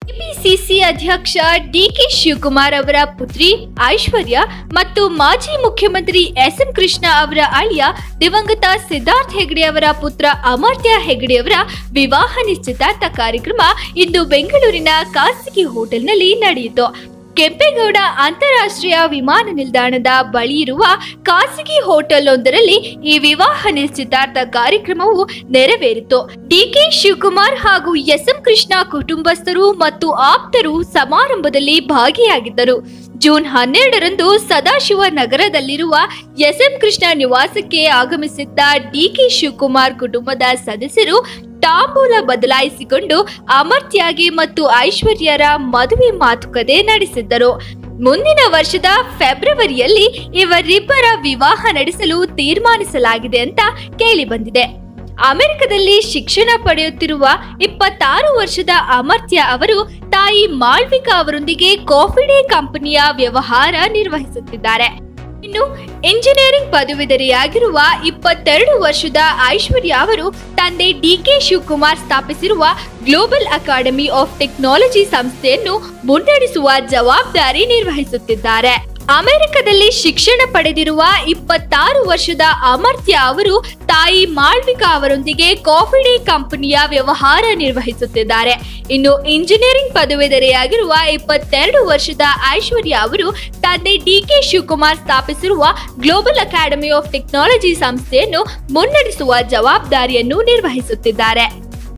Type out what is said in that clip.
KPCC ಅಧ್ಯಕ್ಷ DK Shivakumar ಅವರ ಪುತ್ರಿ ಐಶ್ವರ್ಯ ಮತ್ತು ಮಾಜಿ ಮುಖ್ಯಮಂತ್ರಿ ಎಸ್ ಎಂ ಕೃಷ್ಣ ಅವರ ಅಳಿಯ ದಿವಂಗತ ಸಿದ್ಧಾರ್ಥ್ ಹೆಗಡೆ ಅವರ ಪುತ್ರ ಅಮರ್ತ್ಯ ಹೆಗಡೆ ಅವರ ವಿವಾಹ ನಿಶ್ಚಿತಾರ್ಥ ಕಾರ್ಯಕ್ರಮ ಇಂದು ಬೆಂಗಳೂರಿನ ಖಾಸಗಿ ಹೋಟೆಲ್ನಲ್ಲಿ ನಡೆಯಿತು ಕೆಂಪೇಗೌಡ ಅಂತಾರಾಷ್ಟ್ರೀಯ ವಿಮಾನ ನಿಲ್ದಾಣದ ಬಳಿ ಇರುವ ಖಾಸಗಿ ಹೋಟೆಲ್ ಒಂದರಲ್ಲಿ ಈ ವಿವಾಹ ನಿಶ್ಚಿತಾರ್ಥ ಕಾರ್ಯಕ್ರಮವು ನೆರವೇರಿತು ಡಿಕೆ ಶಿವಕುಮಾರ್ ಹಾಗೂ ಎಸ್ ಎಂ ಕೃಷ್ಣ ಕುಟುಂಬಸ್ಥರು ಮತ್ತು ಆಪ್ತರು ಸಮಾರಂಭದಲ್ಲಿ ಭಾಗಿಯಾಗಿದ್ದರು ಜೂನ್ ಹನ್ನೆರಡರಂದು ಸದಾಶಿವ ನಗರದಲ್ಲಿರುವ ಎಸ್ ಎಂ ಕೃಷ್ಣ ನಿವಾಸಕ್ಕೆ ಆಗಮಿಸಿದ್ದ ಡಿಕೆ ಶಿವಕುಮಾರ್ ಕುಟುಂಬದ ಸದಸ್ಯರು ತಾಂಬೂಲ ಬದಲಾಯಿಸಿಕೊಂಡು ಅಮರ್ತ್ಯಾಗೆ ಮತ್ತು ಐಶ್ವರ್ಯರ ಮದುವೆ ಮಾತುಕತೆ ನಡೆಸಿದ್ದರು ಮುಂದಿನ ವರ್ಷದ ಫೆಬ್ರವರಿಯಲ್ಲಿ ಇವರಿಬ್ಬರ ವಿವಾಹ ನಡೆಸಲು ತೀರ್ಮಾನಿಸಲಾಗಿದೆ ಅಂತ ಕೇಳಿ ಬಂದಿದೆ ಅಮೆರಿಕದಲ್ಲಿ ಶಿಕ್ಷಣ ಪಡೆಯುತ್ತಿರುವ ಇಪ್ಪತ್ತಾರು ವರ್ಷದ ಅಮರ್ತ್ಯ ಅವರು ತಾಯಿ ಮಾಳ್ವಿಕಾ ಅವರೊಂದಿಗೆ ಕಾಫಿ ಡೇ ಕಂಪನಿಯ ವ್ಯವಹಾರ ನಿರ್ವಹಿಸುತ್ತಿದ್ದಾರೆ ಇನ್ನು ಇಂಜಿನಿಯರಿಂಗ್ ಪದವೀಧರೆಯಾಗಿರುವ ಇಪ್ಪತ್ತೆರಡು ವರ್ಷದ ಐಶ್ವರ್ಯ ಅವರು ತಂದೆ ಡಿಕೆ ಶಿವಕುಮಾರ್ ಸ್ಥಾಪಿಸಿರುವ ಗ್ಲೋಬಲ್ ಅಕಾಡೆಮಿ ಆಫ್ ಟೆಕ್ನಾಲಜಿ ಸಂಸ್ಥೆಯನ್ನು ಮುನ್ನಡೆಸುವ ಜವಾಬ್ದಾರಿ ನಿರ್ವಹಿಸುತ್ತಿದ್ದಾರೆ ಅಮೆರಿಕದಲ್ಲಿ ಶಿಕ್ಷಣ ಪಡೆದಿರುವ ಇಪ್ಪತ್ತಾರು ವರ್ಷದ ಅಮರ್ತ್ಯ ಅವರು ತಾಯಿ ಮಾಳ್ವಿಕಾ ಅವರೊಂದಿಗೆ ಕಾಫಿ ಡೇ ಕಂಪನಿಯ ವ್ಯವಹಾರ ನಿರ್ವಹಿಸುತ್ತಿದ್ದಾರೆ ಇನ್ನು ಇಂಜಿನಿಯರಿಂಗ್ ಪದವೀಧರೆಯಾಗಿರುವ ಇಪ್ಪತ್ತೆರಡು ವರ್ಷದ ಐಶ್ವರ್ಯ ಅವರು ತಂದೆ ಡಿಕೆ ಶಿವಕುಮಾರ್ ಸ್ಥಾಪಿಸಿರುವ ಗ್ಲೋಬಲ್ ಅಕಾಡೆಮಿ ಆಫ್ ಟೆಕ್ನಾಲಜಿ ಸಂಸ್ಥೆಯನ್ನು ಮುನ್ನಡೆಸುವ ಜವಾಬ್ದಾರಿಯನ್ನು ನಿರ್ವಹಿಸುತ್ತಿದ್ದಾರೆ